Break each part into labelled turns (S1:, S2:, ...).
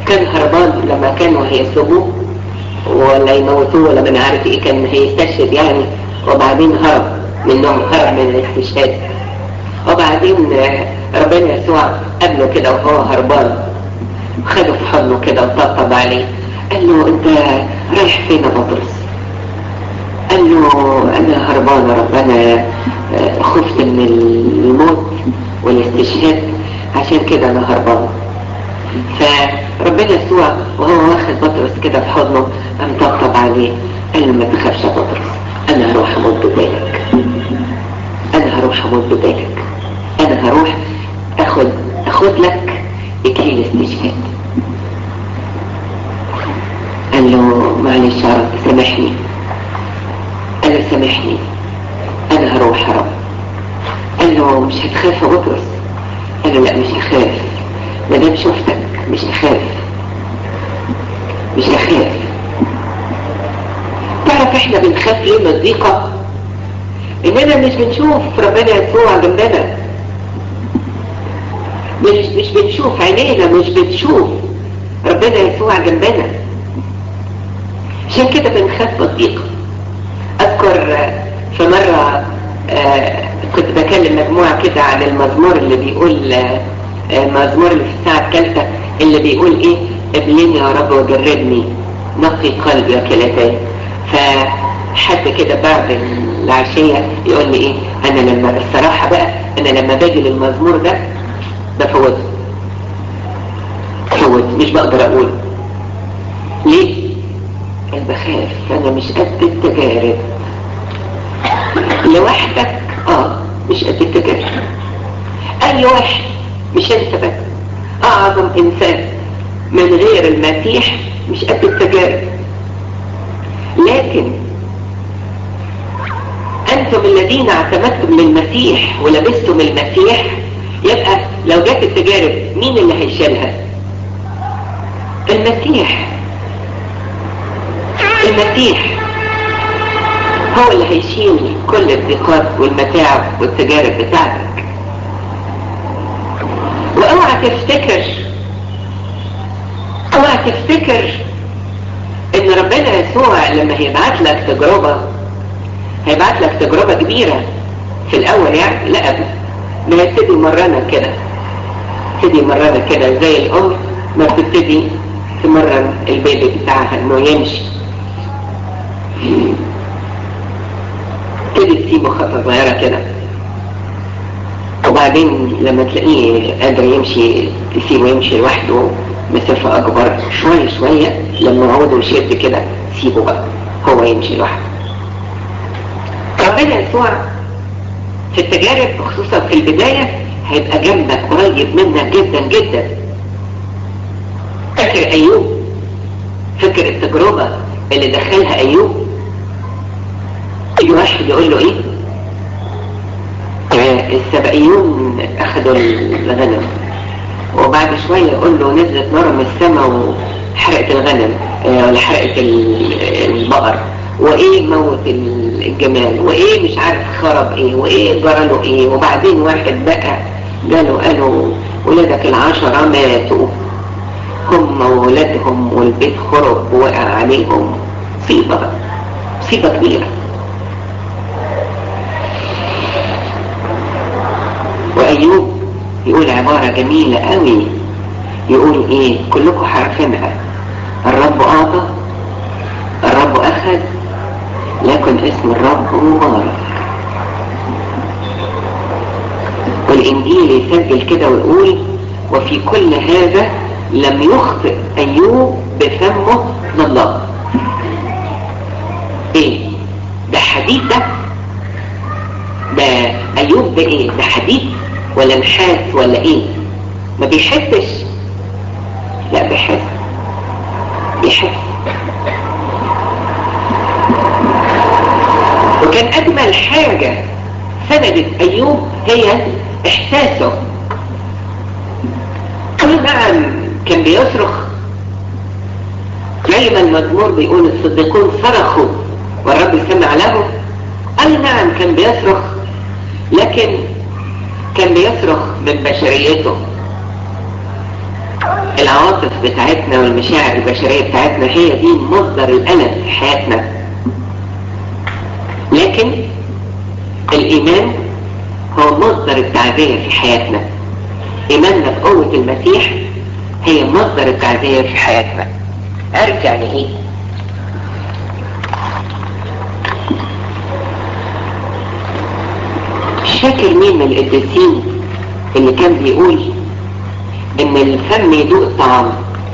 S1: كان هربان لما كانوا هيسلبوه ولا يموتوه ولا من عارف ايه كان هيستشهد يعني وبعدين هرب منهم هرب من الاستشهاد وبعدين ربنا يسوع قابله كده وهو هربان خده في حضنه كده وطبطب عليه قال له انت رايح فين يا بطرس قال له انا هربان يا رب انا خفت من الموت والاستشهاد عشان كده انا هربان فربنا يسوع وهو واخد بطرس كده في حضنه قام طبطب عليه قال له ما تخافش يا بطرس انا هروح اموت بدالك انا هروح اموت بدالك انا هروح اخد اخد لك اكليل استشهاد قال له معلش يا رب سامحني قال له سامحني انا هروح يا رب قال له مش هتخاف يا بطرس قال له لا مش هخاف ما دام شفتك مش هخاف مش هخاف تعرف احنا بنخاف ليه من الضيقة اننا مش بنشوف ربنا يسوع جنبنا مش مش بنشوف عينينا مش بتشوف ربنا يسوع جنبنا عشان كده بنخاف من الضيقة اذكر في مرة آه كنت بكلم مجموعة كده عن المزمور اللي بيقول آه المزمور اللي في الساعة الثالثة اللي بيقول ايه ابليني يا رب وجربني نقي قلبي وكلتين فحد كده بعد العشية يقول لي ايه انا لما الصراحة بقى انا لما باجي للمزمور ده بفوته بفوت مش بقدر اقول ليه انا بخاف انا مش قد التجارب لوحدك اه مش قد التجارب اي واحد مش انت بس اعظم انسان من غير المسيح مش قد التجارب لكن انتم الذين اعتمدتم للمسيح ولبستم المسيح يبقى لو جت التجارب مين اللي هيشيلها المسيح المسيح هو اللي هيشيل كل الضيقات والمتاعب والتجارب بتاعتك واوعى تفتكر اوعى تفتكر ان ربنا يسوع لما هيبعت لك تجربة هيبعت لك تجربة كبيرة في الاول يعني لا ابدا ما يبتدي مرنا كده يبتدي مرنا كده زي الام ما بتبتدي تمرن البيبي بتاعها انه يمشي تبتدي تسيبه خطوة صغيرة كده وبعدين لما تلاقيه قادر يمشي تسيبه يمشي لوحده مسافة أكبر شوية شوية لما عوده يشد كده سيبه بقى هو يمشي لوحده ربنا يسوع في التجارب خصوصا في البداية هيبقى جنبك قريب منك جدا جدا فاكر أيوب فاكر التجربة اللي دخلها أيوب أي واحد يقول له إيه السبائيون أخذوا الغنم وبعد شوية يقول له نزلت نار من السماء وحرقت الغنم ولا حرقت البقر وايه موت الجمال وايه مش عارف خرب ايه وايه جرى ايه وبعدين واحد بقى قالوا قالوا ولادك العشرة ماتوا هم وولادهم والبيت خرب ووقع عليهم مصيبة مصيبة كبيرة وأيوب يقول عبارة جميلة قوي يقول ايه كلكم عارفينها الرب اعطى الرب اخذ لكن اسم الرب مبارك والانجيل يسجل كده ويقول وفي كل هذا لم يخطئ ايوب بفمه لله ايه ده حديد ده ده ايوب ده ايه ده حديد ولا نحاس ولا ايه ما بيحسش لا بيحس بيحس وكان اجمل حاجة سندت ايوب هي احساسه قال نعم كان بيصرخ زي ما المزمور بيقول الصديقون صرخوا والرب سمع له قال نعم كان بيصرخ لكن كان بيصرخ من بشريته العواطف بتاعتنا والمشاعر البشرية بتاعتنا هي دي مصدر الألم في حياتنا لكن الإيمان هو مصدر التعزية في حياتنا إيماننا بقوة المسيح هي مصدر التعزية في حياتنا عارف يعني إيه؟ مش فاكر مين من القديسين اللي كان بيقول ان الفم يدوق الطعام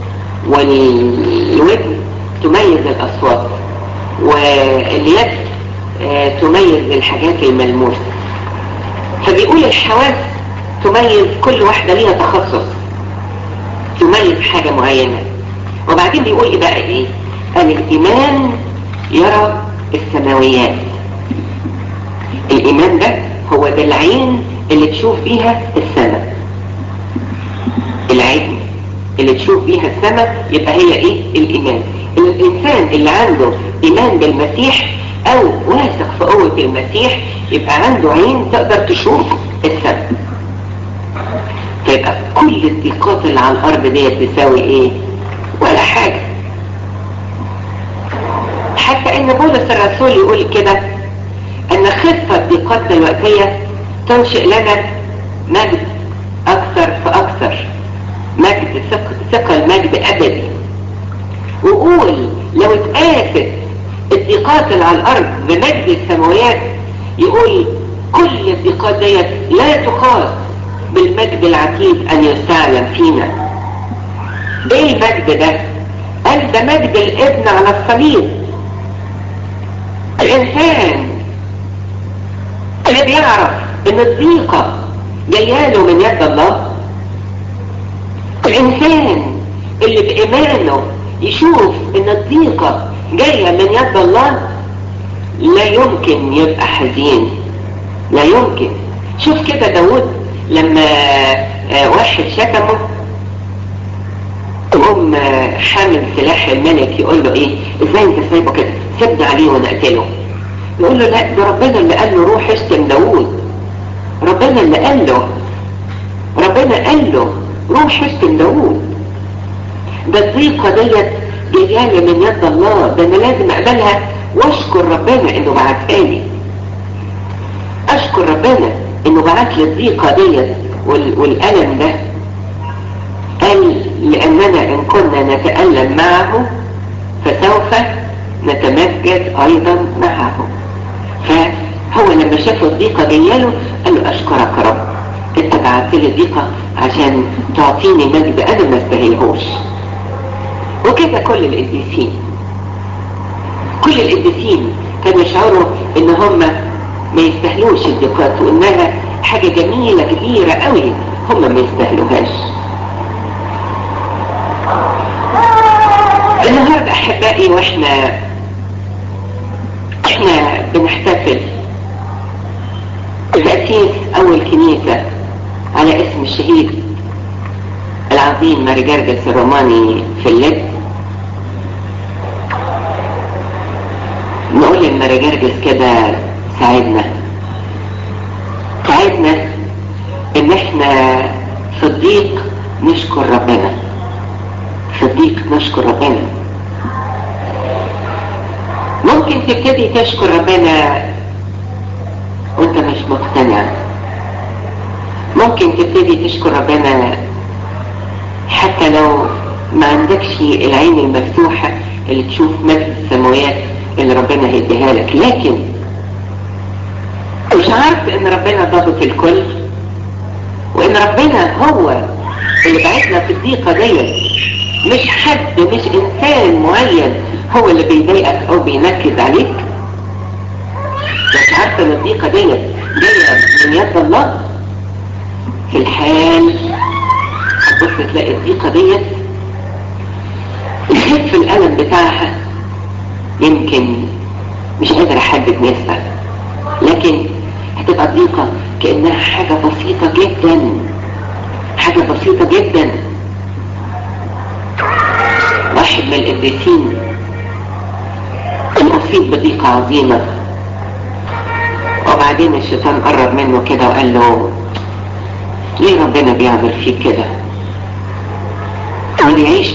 S1: والودن تميز الاصوات واليد آه، تميز الحاجات الملموسة فبيقول الحواس تميز كل واحدة ليها تخصص تميز حاجة معينة وبعدين بيقول ايه بقى ايه قال الايمان يرى السماويات الايمان ده هو ده العين اللي تشوف بيها السماء العين اللي تشوف بيها السماء يبقى هي ايه الايمان الانسان اللي عنده ايمان بالمسيح او واثق في قوة المسيح يبقى عنده عين تقدر تشوف السماء فيبقى كل الضيقات اللي على الارض ديت تساوي ايه ولا حاجة حتى ان بولس الرسول يقول كده ان خفة ضيقاتنا الوقتية تنشئ لنا مجد اكثر فاكثر مجد ثقل مجد ابدي وقول لو اتقاست الضيقات اللي على الارض بمجد السماويات يقول كل الضيقات ديت لا تقاس بالمجد العتيد ان يستعلم فينا ايه المجد ده قال ده مجد الابن على الصليب الانسان اللي بيعرف ان الضيقة جاياله من يد الله الانسان اللي بايمانه يشوف ان الضيقة جاية من يد الله لا يمكن يبقى حزين لا يمكن شوف كده داود لما واحد شتمه تقوم حامل سلاح الملك يقول له ايه ازاي انت سايبه كده سد عليه ونقتله يقول له لا ده ربنا اللي قال له روح اشتم داوود ربنا اللي قال له ربنا قال له روح اشتم داوود ده الضيقة ديت جاية من يد الله ده انا لازم اقبلها واشكر ربنا انه بعتها لي اشكر ربنا انه بعت لي الضيقة ديت والالم ده قال لاننا ان كنا نتألم معه فسوف نتمجد ايضا معه فهو لما شاف الضيقة جايله قال له اشكرك يا رب انت بعت لي الضيقة عشان تعطيني مجد انا ما استاهلهوش وكذا كل القديسين كل القديسين كانوا يشعروا ان هم ما يستاهلوش الضيقات وانها حاجة جميلة كبيرة قوي هم ما يستاهلوهاش النهاردة احبائي واحنا احنا بنحتفل بتأسيس اول كنيسة على اسم الشهيد العظيم ماري جرجس الروماني في اللب نقول لماري جرجس كده ساعدنا ساعدنا ان احنا في الضيق نشكر ربنا في الضيق نشكر ربنا ممكن تبتدي تشكر ربنا وانت مش مقتنع ممكن تبتدي تشكر ربنا حتى لو ما عندكش العين المفتوحة اللي تشوف مجد السماوات اللي ربنا هيديها لك لكن مش عارف ان ربنا ضابط الكل وان ربنا هو اللي بعتنا في الضيقة ديت مش حد مش انسان معين هو اللي بيضايقك او بينكد عليك مش عارفه ان الضيقة ديت جاية من يد الله في الحال هتبص تلاقي الضيقة ديت يخف الألم بتاعها يمكن مش قادر احدد نسبة لكن هتبقى ضيقة كأنها حاجة بسيطة جدا حاجة بسيطة جدا واحد من القديسين أصيب بضيقة عظيمة وبعدين الشيطان قرب منه كده وقال له ليه ربنا بيعمل فيك كده يعيش